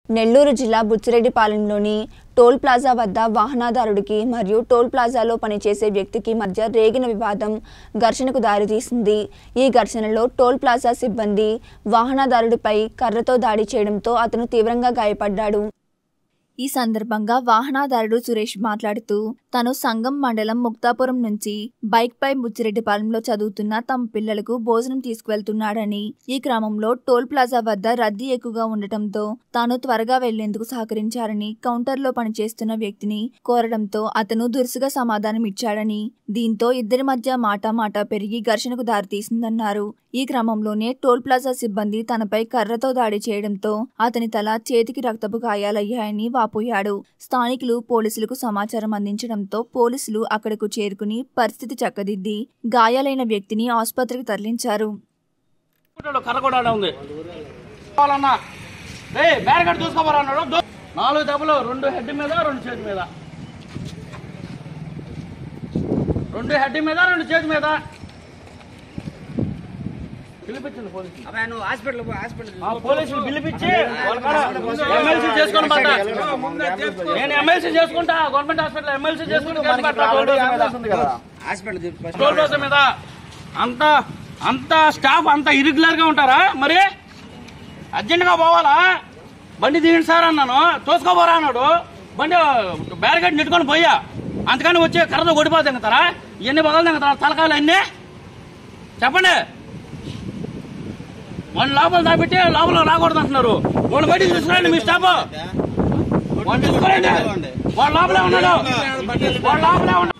నెల్లూరు జిల్లా బుచ్చిరెడ్డిపాలెంలోని toll plaza వద్ద వాహనదారుడికి మరియు టోల్ ప్లాజాలో పనిచేసే వ్యక్తికి మధ్య రేగిన వివాదం ఘర్షణకు దారితీసింది ఈ ఘర్షణలో టోల్ ప్లాజా సిబ్బంది వాహనదారుడిపై కర్రతో దాడి చేయడంతో అతను తీవ్రంగా గాయపడ్డాడు ఈ సందర్భంగా వాహనదారుడు సురేష్ మాట్లాడుతూ తను సంగం మండలం ముక్తాపురం నుంచి బైక్ పై బుచ్చిరెడ్డిపాలెంలో చదువుతున్న తమ పిల్లలకు భోజనం తీసుకువెళ్తున్నాడని ఈ క్రమంలో టోల్ ప్లాజా వద్ద రద్దీ ఎక్కువగా ఉండటంతో తాను త్వరగా వెళ్లేందుకు సహకరించారని కౌంటర్లో పనిచేస్తున్న వ్యక్తిని కోరడంతో అతను దురుసుగా సమాధానం ఇచ్చాడని దీంతో ఇద్దరి మధ్య మాట మాట పెరిగి ఘర్షణకు దారితీసిందన్నారు ఈ క్రమంలోనే టోల్ ప్లాజా సిబ్బంది తనపై కర్రతో దాడి చేయడంతో అతని తల చేతికి రక్తపు గాయాలయ్యాయని వాపోయాడు స్థానికులు పోలీసులకు సమాచారం అందించడంతో పోలీసులు అక్కడకు చేరుకుని పరిస్థితి చక్కదిద్ది గాయాలైన వ్యక్తిని ఆసుపత్రికి తరలించారు ఉంటాడు, కర్ర కూడా ఆడ ఉంది కావాలన్నా రే బ్యారికేడ్ చూసుకోపోరా అన్నాడు దో- నాలుగు దెబ్బలు రెండు హెడ్ మీద రెండు చేతి మీద రెండు హెడ్ మీద రెండు చేతి మీద పిలిపించండి పోలీసులు అబ్బాయి నువ్వు హాస్పిటల్ పో హాస్పిటల్ ఆ పోలీసులు పిలిపించి వాళ్ళ కాడ ఎమ్మెల్సీ చేసుకొని పడ్డా నేను ఎమ్మెల్సీ చేసుకుంటా గవర్నమెంట్ హాస్పిటల్ ఎమ్మెల్సీ చేసుకుంటే కేసు పెడతా టోల్ ప్లాజా మీద. హాస్పిటల్ చెప్పు ఫస్ట్. టోల్ ప్లాజా మీద అంత అంత స్టాఫ్ అంత ఇరెగ్యులర్ గా ఉంటారా మరి అర్జెంట్ గా పోవాలా బండి తీయండి సార్ అన్నాను తోసుకోపోరా అన్నాడు బండి బ్యారికేడ్ నెట్టుకొని పోయా అంతకని వచ్చి కర్రతో కొడిపోతే దింగుతారా ఇవన్నీ బదులు దింగుతారా తలకాయలు అన్నీ చెప్పండి వాళ్ళు లోపల దాపెట్టి లోపల రాకూడదు అంటున్నారు వాళ్ళు బయటికి తీసుకురండి మీ స్టాఫ్ వాళ్ళు తీసుకురండి వాళ్ళ లోపలే ఉన్నాడు వాళ్ళ లోపలే ఉన్నాడు